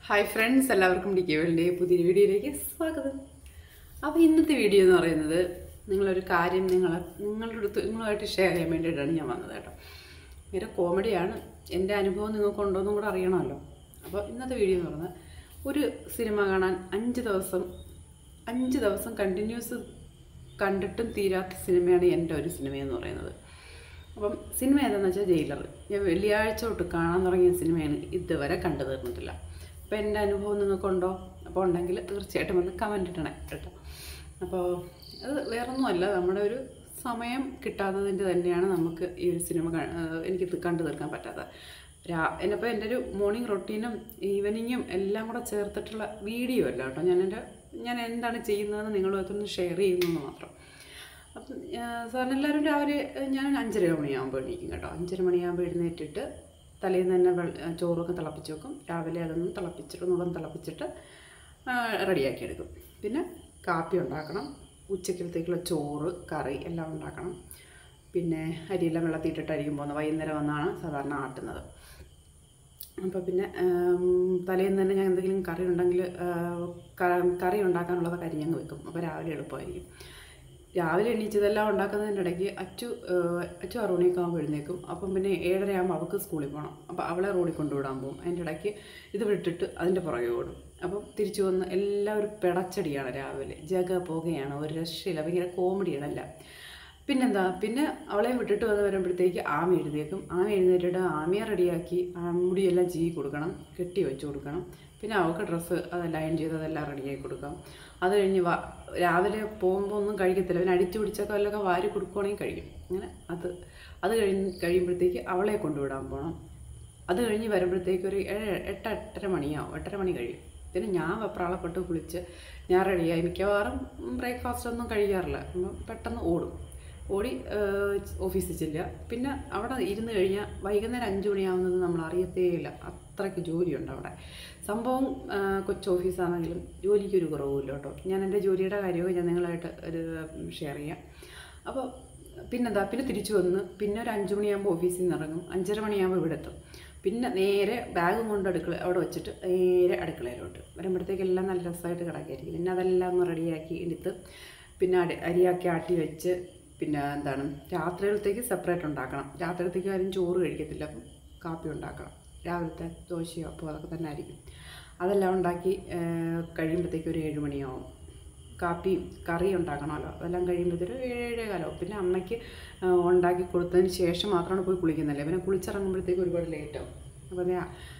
hi friends എല്ലാവർക്കും D K വേൾഡിൻ്റെ പുതിയ വീഡിയോയിലേക്ക് സ്വാഗതം അപ്പോൾ ഇന്നത്തെ വീഡിയോ എന്ന് പറയുന്നത് നിങ്ങളൊരു കാര്യം നിങ്ങൾ നിങ്ങളുടെ അടുത്ത് നിങ്ങളുമായിട്ട് ഷെയർ ചെയ്യാൻ വേണ്ടിയിട്ടാണ് ഞാൻ വന്നത് കേട്ടോ ഭയങ്കര കോമഡിയാണ് എൻ്റെ അനുഭവം നിങ്ങൾക്ക് ഉണ്ടോയെന്നും കൂടെ അറിയണമല്ലോ അപ്പോൾ ഇന്നത്തെ വീഡിയോ എന്ന് പറയുന്നത് ഒരു സിനിമ കാണാൻ അഞ്ച് ദിവസം അഞ്ച് ദിവസം കണ്ടിന്യൂസ് കണ്ടിട്ടും തീരാത്ത സിനിമയാണ് എൻ്റെ ഒരു സിനിമയെന്ന് പറയുന്നത് അപ്പം സിനിമ ഏതാണെന്ന് വെച്ചാൽ ജയിലർ ഞാൻ വെള്ളിയാഴ്ച തൊട്ട് കാണാൻ തുടങ്ങിയ സിനിമയാണ് ഇതുവരെ കണ്ടു തീർന്നിട്ടില്ല അപ്പോൾ എൻ്റെ അനുഭവം നിങ്ങൾക്കുണ്ടോ അപ്പോൾ ഉണ്ടെങ്കിൽ തീർച്ചയായിട്ടും വന്ന് കമൻറ്റ് ഇടണേ കേട്ടോ അപ്പോൾ അത് വേറൊന്നുമല്ല നമ്മുടെ ഒരു സമയം കിട്ടാത്തതിൻ്റെ തന്നെയാണ് നമുക്ക് ഈ ഒരു സിനിമ കാ- ഏഹ് എനിക്ക് ഇത് കണ്ടു തീർക്കാൻ പറ്റാത്തത് രാ എന്നപ്പോൾ എൻ്റെ ഒരു മോർണിംഗ് റൊട്ടീനും ഈവനിങ്ങും എല്ലാം കൂടെ ചേർത്തിട്ടുള്ള വീഡിയോ അല്ല കേട്ടോ ഞാൻ എൻ്റെ ഞാൻ എന്താണ് ചെയ്യുന്നതെന്ന് നിങ്ങളുമായിട്ടൊന്ന് ഷെയർ ചെയ്യുന്നു മാത്രം അപ്പം സാറിന് എല്ലാവരും രാവിലെ ഏഹ്, ഞാൻ അഞ്ചര മണിയാകുമ്പോൾ എണീക്കും കേട്ടോ അഞ്ചര മണിയാകുമ്പോൾ എഴുന്നേറ്റിട്ട് തലേന്ന് തന്നെ വെള്ള- ഏഹ്, ചോറൊക്കെ തിളപ്പിച്ച് വെക്കും രാവിലെ അതൊന്നും തിളപ്പിച്ചിട്ട് നുളം തിളപ്പിച്ചിട്ട് റെഡിയാക്കി എടുക്കും പിന്നെ കാപ്പി ഉണ്ടാക്കണം ഉച്ചക്കലത്തേക്കുള്ള ചോറ് കറി എല്ലാം ഉണ്ടാക്കണം പിന്നെ അരിയെല്ലാം വെള്ളത്തിയിട്ടിട്ടായിരിക്കും പോകുന്നത് വൈകുന്നേരം വന്നാണ് സാധാരണ ആട്ടുന്നത് അപ്പോൾ പിന്നെ ഉം, തലേന്ന് തന്നെ ഞാൻ എന്തെങ്കിലും കറി ഉണ്ടെങ്കിൽ കറി ഉണ്ടാക്കാനുള്ളതൊക്കെ അരിഞ്ഞങ്ങ് വെക്കും അപ്പോൾ രാവിലെ എളുപ്പമായിരിക്കും രാവിലെ എണീച്ചതെല്ലാം ഉണ്ടാക്കുന്നതിൻ്റെ ഇടയ്ക്ക് അച്ചു ഏഹ്, അച്ചു ആറ് മണിയൊക്കെ ആകുമ്പോൾ എഴുന്നേക്കും അപ്പം പിന്നെ ഏഴര ആകുമ്പോൾ അവൾക്ക് സ്കൂളിൽ പോകണം അപ്പോൾ അവളെ റോഡിൽ കൊണ്ടുവിടാൻ പോകും അതിൻ്റെ ഇടയ്ക്ക് ഇത് വിട്ടിട്ട് അതിൻ്റെ പുറകെ ഓടും അപ്പം തിരിച്ചു വന്ന് എല്ലാവരും പിടച്ചടിയാണ് രാവിലെ ജഗ പോകുകയാണ് ഒരു രക്ഷയില്ല ഭയങ്കര കോമഡിയാണ് എല്ലാം പിന്നെന്താ പിന്നെ അവളെ വിട്ടിട്ട് വന്ന് വരുമ്പോഴത്തേക്ക് ആമി എഴുന്നേക്കും ആമി എഴുന്നേറ്റിട്ട് ആമിയെ റെഡിയാക്കി ആ മുടിയെല്ലാം ചീകി കൊടുക്കണം കെട്ടി വെച്ച് കൊടുക്കണം പിന്നെ അവൾക്ക് ഡ്രസ്സ് അതെല്ലാം അയൺ ചെയ്ത് അതെല്ലാം റെഡിയാക്കി കൊടുക്കാം അത് കഴിഞ്ഞ് വാ രാവിലെ പോകുമ്പോൾ ഒന്നും കഴിക്കത്തില്ല പിന്നെ അടിച്ചു പിടിച്ചൊക്കെ വല്ലതൊക്കെ വാരി കൊടുക്കുകയാണെങ്കിൽ കഴിയും അങ്ങനെ അത് അത് കഴിഞ്ഞ് കഴിയുമ്പോഴത്തേക്ക് അവളെ കൊണ്ടുവിടാൻ പോകണം അത് കഴിഞ്ഞ് വരുമ്പോഴത്തേക്ക് ഒരു ഏഴ് എട്ട് എട്ടര മണിയാവും എട്ടര മണി കഴിയും പിന്നെ ഞാൻ വെപ്രാളപ്പെട്ട് കുളിച്ച് ഞാൻ റെഡിയായി മിക്കവാറും ബ്രേക്ക്ഫാസ്റ്റ് ഒന്നും കഴിക്കാറില്ല അപ്പം പെട്ടെന്ന് ഓടും ഓടി ഏഹ്, ഓഫീസിൽ ചെല്ലുക പിന്നെ അവിടെ ഇരുന്ന് കഴിഞ്ഞാൽ വൈകുന്നേരം അഞ്ച് മണിയാവുന്നത് നമ്മൾ അറിയത്തേയില്ല അത്രയ്ക്ക് ജോലിയുണ്ട് അവിടെ സംഭവം ഏഹ്, കൊച്ചു ഓഫീസാണെങ്കിലും ജോലിക്കൊരു കുറവുമില്ല കേട്ടോ ഞാൻ എൻ്റെ ജോലിയുടെ കാര്യമൊക്കെ ഞാൻ നിങ്ങളായിട്ട് ഒരു ഷെയർ ചെയ്യാം അപ്പോൾ പിന്നെന്താ പിന്നെ തിരിച്ചു വന്ന് പിന്നെ ഒരു അഞ്ച് മണിയാകുമ്പോൾ ഓഫീസിൽ നിന്ന് ഇറങ്ങും അഞ്ചര മണിയാകുമ്പോൾ ഇവിടെ എത്തും പിന്നെ നേരെ ബാഗും കൊണ്ട് അടുക്കള അവിടെ വെച്ചിട്ട് നേരെ അടുക്കളയിലോട്ട് വരുമ്പോഴത്തേക്ക് എല്ലാം നല്ല രസമായിട്ട് കിടക്കായിരിക്കും പിന്നെ അതെല്ലാം ഒന്ന് റെഡിയാക്കി എടുത്ത് പിന്നെ അടി അരിയാക്കി ആട്ടി വെച്ച് പിന്നെ എന്താണ് രാത്രിയിലത്തേക്ക് സെപ്പറേറ്റ് ഉണ്ടാക്കണം രാത്രിയിലത്തേക്ക് ആരും ചോറ് കഴിക്കത്തില്ല അപ്പം കാപ്പി ഉണ്ടാക്കണം രാവിലത്തെ ദോശയോ അപ്പോൾ അതൊക്കെ തന്നെ ആയിരിക്കും അതെല്ലാം ഉണ്ടാക്കി ഏഹ്, കഴിയുമ്പോഴത്തേക്ക് ഒരു ഏഴ് മണിയാവും കാപ്പി കറി ഉണ്ടാക്കണമല്ലോ അതെല്ലാം കഴിയുമ്പോഴത്തേക്ക് ഏഴ് ഏഴേ കാലവും പിന്നെ അമ്മയ്ക്ക് ആ, ഉണ്ടാക്കി കൊടുത്തതിന് ശേഷം മാത്രമാണ് പോയി കുളിക്കുന്നില്ലേ പിന്നെ കുളിച്ചിറങ്ങുമ്പോഴത്തേക്ക് ഒരുപാട് ലേറ്റാവും അപ്പോൾ ഞാൻ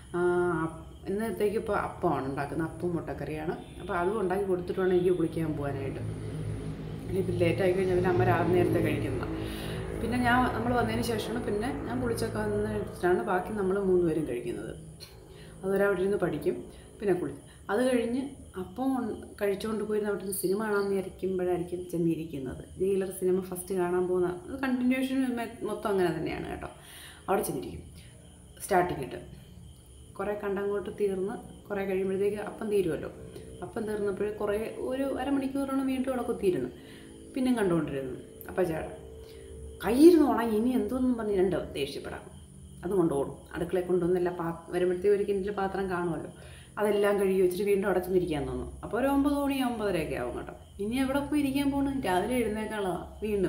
ഇന്നത്തേക്ക് ഇപ്പോൾ അപ്പമാണ് ഉണ്ടാക്കുന്നത് അപ്പവും മുട്ടക്കറിയാണ് അപ്പോൾ അതും ഉണ്ടാക്കി കൊടുത്തിട്ട് വേണം എനിക്ക് കുളിക്കാൻ പോകാനായിട്ട് ഇനിയിപ്പോൾ ലേറ്റ് ആയി കഴിഞ്ഞാൽ പിന്നെ അമ്മ രാവിലെ നേരത്തെ കഴിക്കുന്നത് പിന്നെ ഞാൻ നമ്മൾ വന്നതിന് ശേഷമാണ് പിന്നെ ഞാൻ കുളിച്ചൊക്കെ വന്നിട്ടാണ് ബാക്കി നമ്മൾ മൂന്നുപേരും കഴിക്കുന്നത് അതുവരെ അവിടെ ഇരുന്ന് പഠിക്കും പിന്നെ കുളി അത് കഴിഞ്ഞ് അപ്പം ഉൺ- കഴിച്ചുകൊണ്ട് പോയിരുന്ന അവിടെ നിന്ന് സിനിമ കാണാമെന്ന് വിചാരിക്കുമ്പോഴായിരിക്കും ചെന്നിരിക്കുന്നത് ജയിലർ സിനിമ ഫസ്റ്റ് കാണാൻ പോകുന്ന അത് കണ്ടിന്യൂഷൻ മൊത്തം അങ്ങനെ തന്നെയാണ് കേട്ടോ അവിടെ ചെന്നിരിക്കും സ്റ്റാർട്ടിങ് ഇട്ട് കുറേ കണ്ടങ്ങോട്ട് തീർന്ന് കുറേ കഴിയുമ്പോഴത്തേക്ക് അപ്പം തീരുമല്ലോ അപ്പം തീർന്നപ്പോൾ കുറേ ഒരു അരമണിക്കൂറോളം വീണ്ടും അവിടെ കുത്തിയിരുന്നു പിന്നെയും കണ്ടുകൊണ്ടിരുന്നു അപ്പം ചേട്ടൻ കയ്യിരുന്ന് ഉണങ്ങി ഇനി എന്തോന്നും പറഞ്ഞ് രണ്ട് ദേഷ്യപ്പെടാം അത് കൊണ്ടുപോകും അടുക്കളയിൽ കൊണ്ടുവന്നില്ല പാ വരുമ്പോഴത്തേക്ക് ഒരു കിണറ്റിൽ പാത്രം കാണുമല്ലോ അതെല്ലാം കഴുകി വെച്ചിട്ട് വീണ്ടും അവിടെ ചെന്നിരിക്കാൻ തോന്നും അപ്പോൾ ഒരു ഒമ്പത് മണി ഒമ്പതരയൊക്കെ ആവും കേട്ടോ ഇനി എവിടെ പോയി ഇരിക്കാൻ പോകണം രാവിലെ എഴുന്നേക്കാളാ വീണ്ടും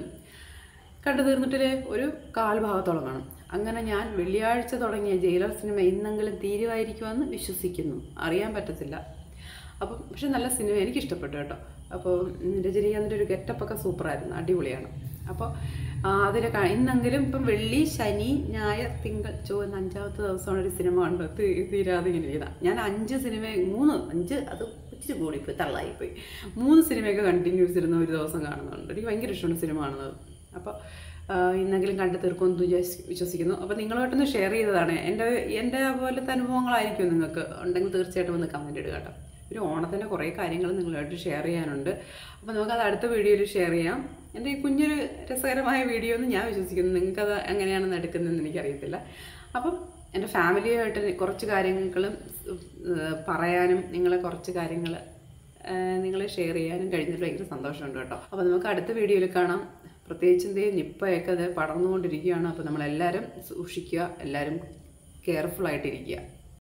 കണ്ടു തീർന്നിട്ടില്ലേ ഒരു കാൽ ഭാഗത്തോളം കാണും അങ്ങനെ ഞാൻ വെള്ളിയാഴ്ച തുടങ്ങിയ ജയിലർ സിനിമ ഇന്നെങ്കിലും തീരുമായിരിക്കുമെന്ന് വിശ്വസിക്കുന്നു അറിയാൻ പറ്റത്തില്ല അപ്പം പക്ഷെ നല്ല സിനിമ എനിക്ക് ഇഷ്ടപ്പെട്ടു കേട്ടോ അപ്പോൾ രജനീകാന്തിൻ്റെ ഒരു ഗെറ്റപ്പൊക്കെ സൂപ്പറായിരുന്നു അടിപൊളിയാണ് അപ്പോൾ അതിലെ കാ- ഇന്നെങ്കിലും ഇപ്പം വെള്ളി ശനി ഞായർ തിങ്കൾ ചൊവ്വ അഞ്ചാമത്തെ ദിവസമാണ് ഒരു സിനിമ കണ്ട് തീ- തീരാതെ ഇങ്ങനെ ചെയ്താൽ ഞാൻ അഞ്ച് സിനിമ മൂന്ന് അഞ്ച് അത് ഇച്ചിരി കൂടിപ്പോയി തള്ളായിപ്പോയി മൂന്ന് സിനിമയൊക്കെ കണ്ടിന്യൂസ് ഇരുന്ന് ഒരു ദിവസം കാണുന്നുണ്ട് എനിക്ക് ഭയങ്കര ഇഷ്ടമാണ് സിനിമ കാണുന്നത് അപ്പോൾ ഇന്നെങ്കിലും കണ്ടു തീർക്കുമെന്ന് വിചാരിച്ച് വിശ്വസിക്കുന്നു അപ്പോൾ നിങ്ങളുമായിട്ടൊന്ന് ഷെയർ ചെയ്തതാണ് എൻ്റെ എൻ്റെ പോലത്തെ അനുഭവങ്ങളായിരിക്കും നിങ്ങൾക്ക് ഉണ്ടെങ്കിൽ തീർച്ചയായിട്ടും ഒന്ന് കമൻറ്റ് ഇടുക കേട്ടോ ഒരു ഓണത്തിൻ്റെ കുറേ കാര്യങ്ങൾ നിങ്ങളുമായിട്ട് ഷെയർ ചെയ്യാനുണ്ട് അപ്പോൾ നമുക്കത് അടുത്ത വീഡിയോയിൽ ഷെയർ ചെയ്യാം എൻ്റെ ഈ കുഞ്ഞൊരു രസകരമായ വീഡിയോ എന്ന് ഞാൻ വിശ്വസിക്കുന്നു നിങ്ങൾക്കത് എങ്ങനെയാണെന്ന് എടുക്കുന്നതെന്ന് എനിക്കറിയത്തില്ല അപ്പം എൻ്റെ ഫാമിലിയുമായിട്ട് കുറച്ച് കാര്യങ്ങളും ഏഹ്, പറയാനും നിങ്ങളെ കുറച്ച് കാര്യങ്ങൾ നിങ്ങൾ ഷെയർ ചെയ്യാനും കഴിഞ്ഞിട്ട് ഭയങ്കര സന്തോഷമുണ്ട് കേട്ടോ അപ്പോൾ നമുക്ക് അടുത്ത വീഡിയോയിൽ കാണാം പ്രത്യേകിച്ച് എന്തേ നിപ്പയൊക്കെ അത് പടർന്നുകൊണ്ടിരിക്കുകയാണ് അപ്പോൾ നമ്മളെല്ലാവരും സൂക്ഷിക്കുക എല്ലാവരും കെയർഫുൾ ആയിട്ടിരിക്കുക